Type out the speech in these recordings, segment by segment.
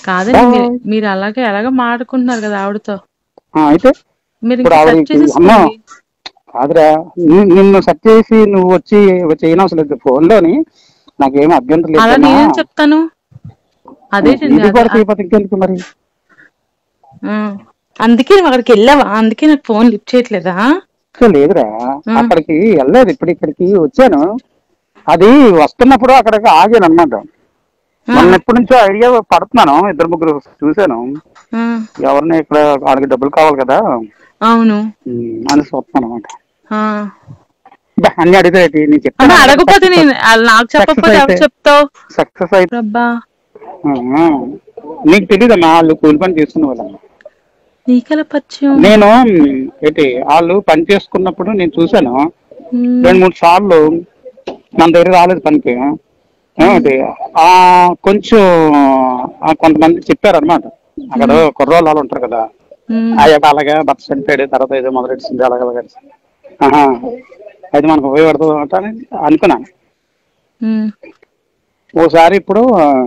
కాదండి మీరు మీరు అలాగే ఎలాగ మాట్లాడుకుంటున్నారు కదా ఆవిడతో ఆ, అయితే మీరు ఇప్పుడు ఇంకా ఆవిడ సెట్ చేసేసుకోండి అమ్మా కాదురా ని- నిన్ను సెట్ చేసి నువ్వు వచ్చి చేయనవసరం లేదు ఫోన్ లోని నాకేం అభ్యంతరం అలా లేదు నేనేం చెప్తాను అదే ఇది కూడా చేయకపోతే ఇంకెందుకు మరి అందుకే నువ్వు అక్కడికి వెళ్ళావా అందుకే నాకు ఫోన్ లిఫ్ట్ చేయట్లేదా అసలు లేదురా అక్కడికి వెళ్ళలేదు ఇప్పుడు ఇక్కడికి వచ్చాను అది వస్తున్నప్పుడు అక్కడికి ఆగాను అనమాట మొన్న ఎప్పటి నుంచో ఐడియా పడుతున్నాను ఇద్దరు ముగ్గురు చూశాను ఆ, ఎవరిని ఇక్కడ వాళ్ళకి డబ్బులు కావాలి కదా అవును ఉమ్, అని చూస్తున్నాను అనమాట ఆ. అన్ని అడిగితే ఏంటి? నేను అంటే చెప్తాను అడగకపోతే నేను అలా నాకు చెప్పకపోతే ఎవరు అయితే. చెప్తావు సక్సెస్ అయితే రబ్బా ఆ, నీకు తెలియదమ్మా వాళ్ళు కూలి పని చేసుకునే వాళ్ళమ్మా నీకెలా పరిచయం నేను ఏంటి వాళ్ళు పని చేసుకున్నప్పుడు నేను చూశాను ఉమ్, రెండు మూడు సార్లు మన దగ్గర రాలేదు పనికి ఏమిటి ఆ కొంచెం ఆ కొంతమంది చెప్పారనమాట అక్కడ కుర్రోళ్ళు వాళ్ళు ఉంటారు కదా ఉమ్, అయ్యా అలాగే భర్త చనిపోయాడు తర్వాత ఏదో మొదలెట్టింది అలాగే అలాగే ఆహా అది మనకు ఉపయోగపడుతుంది అంట అని అనుకున్నాను ఉమ్, ఓసారి ఇప్పుడు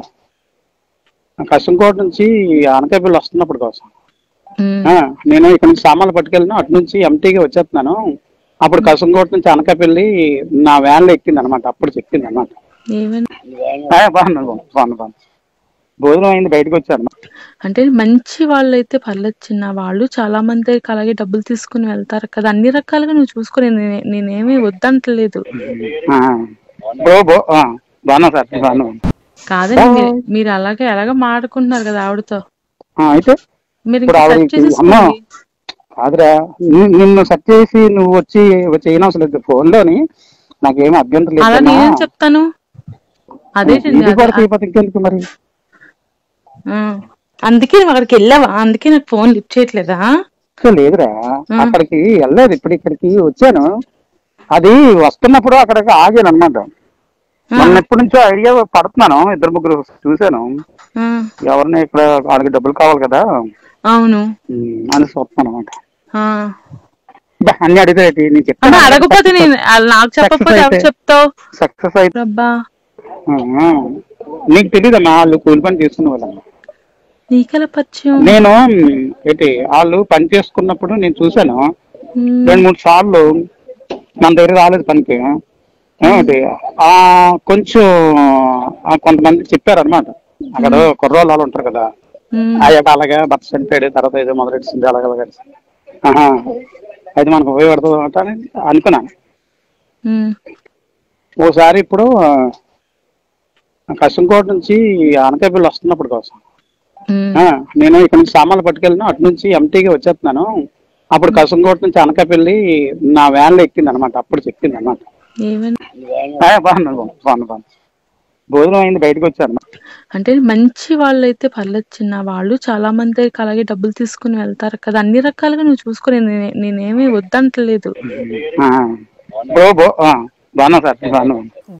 కసంకోట నుంచి ఆనకాయ బిల్లు వస్తున్నప్పుడు కోసం ఉమ్, ఆ, నేను ఇక్కడ నుంచి సామాన్లు పట్టుకెళ్ళిన అటు నుంచి ఎంటీగా వచ్చేస్తున్నాను అప్పుడు కసంకోట నుంచి అనకాపల్లి నా వ్యాన్లో ఎక్కింది అనమాట అప్పుడు చెప్పింది అనమాట ఏమని బాగున్నాను బాగున్నాను బాగున్నాను భోజనం అయింది బయటకు వచ్చాను అంటే మంచి వాళ్ళు అయితే పర్లేదు చిన్న వాళ్ళు చాలా మంది దగ్గరికి అలాగే డబ్బులు తీసుకుని వెళ్తారు కదా అన్ని రకాలుగా నువ్వు చూసుకుని నేనే- నేనేమీ వద్దంటలేదు ఆ, బ్రో బో ఆ, బాగున్నా సార్ బాగున్నా కాదండి మీరు మీరు అలాగే ఎలాగ మాట్లాడుకుంటున్నారు కదా ఆవిడతో ఆ, అయితే మీరు ఇప్పుడు ఇంకా ఆవిడ సెట్ చేసేసుకోండి అమ్మా కాదురా ని- నిన్ను సెట్ చేసి నువ్వు వచ్చి చేయనవసరం లేదు ఫోన్ లోని నాకేం అభ్యంతరం అలా లేదు నేనేం చెప్తాను అదే ఇది కూడా చేయకపోతే ఇంకెందుకు మరి అందుకే నువ్వు అక్కడికి వెళ్ళావా అందుకే నాకు ఫోన్ లిఫ్ట్ చేయట్లేదా అసలు లేదురా అక్కడికి వెళ్ళలేదు ఇప్పుడు ఇక్కడికి వచ్చాను అది వస్తున్నప్పుడు అక్కడికి ఆగాను అనమాట మొన్న ఎప్పటి నుంచో ఐడియా పడుతున్నాను ఇద్దరు ముగ్గురు చూశాను ఆ, ఎవరిని ఇక్కడ వాళ్ళకి డబ్బులు కావాలి కదా అవును ఉమ్, అని చూస్తున్నాను అనమాట ఆ. అన్ని అడిగితే ఏంటి? నేను అంటే చెప్తాను అడగకపోతే నేను అలా నాకు చెప్పకపోతే ఎవరు అయితే. చెప్తావు సక్సెస్ అయితే రబ్బా ఆ, నీకు తెలియదమ్మా వాళ్ళు కూలి పని చేసుకునే వాళ్ళమ్మా నీకెలా పరిచయం నేను ఏంటి వాళ్ళు పని చేసుకున్నప్పుడు నేను చూశాను ఉమ్, రెండు మూడు సార్లు మన దగ్గర రాలేదు పనికి ఏమిటి ఆ కొంచెం ఆ కొంతమంది చెప్పారనమాట అక్కడ కుర్రోళ్ళు వాళ్ళు ఉంటారు కదా ఉమ్, అయ్యా అలాగే భర్త చనిపోయాడు తర్వాత ఏదో మొదలెట్టింది అలాగే అలాగే ఆహా అది మనకు ఉపయోగపడుతుంది అంట అని అనుకున్నాను ఉమ్, ఓసారి ఇప్పుడు కసంకోట నుంచి ఆనకాయ బిల్లు వస్తున్నప్పుడు కోసం ఉమ్, ఆ, నేను ఇక్కడ నుంచి సామాన్లు పట్టుకెళ్ళిన అటు నుంచి ఎంటీగా వచ్చేస్తున్నాను అప్పుడు కసంకోట నుంచి అనకాపల్లి నా వ్యాన్లో ఎక్కింది అనమాట అప్పుడు చెప్పింది అనమాట ఏమని బాగున్నాను బాగున్నాను బాగున్నాను భోజనం అయింది బయటకు వచ్చాను అంటే మంచి వాళ్ళు అయితే పర్లేదు చిన్న వాళ్ళు చాలా మంది దగ్గరికి అలాగే డబ్బులు తీసుకుని వెళ్తారు కదా అన్ని రకాలుగా నువ్వు చూసుకుని నేనే- నేనేమీ వద్దంటలేదు ఆ, బ్రో బో ఆ, బాగున్నా సార్ బాగున్నాను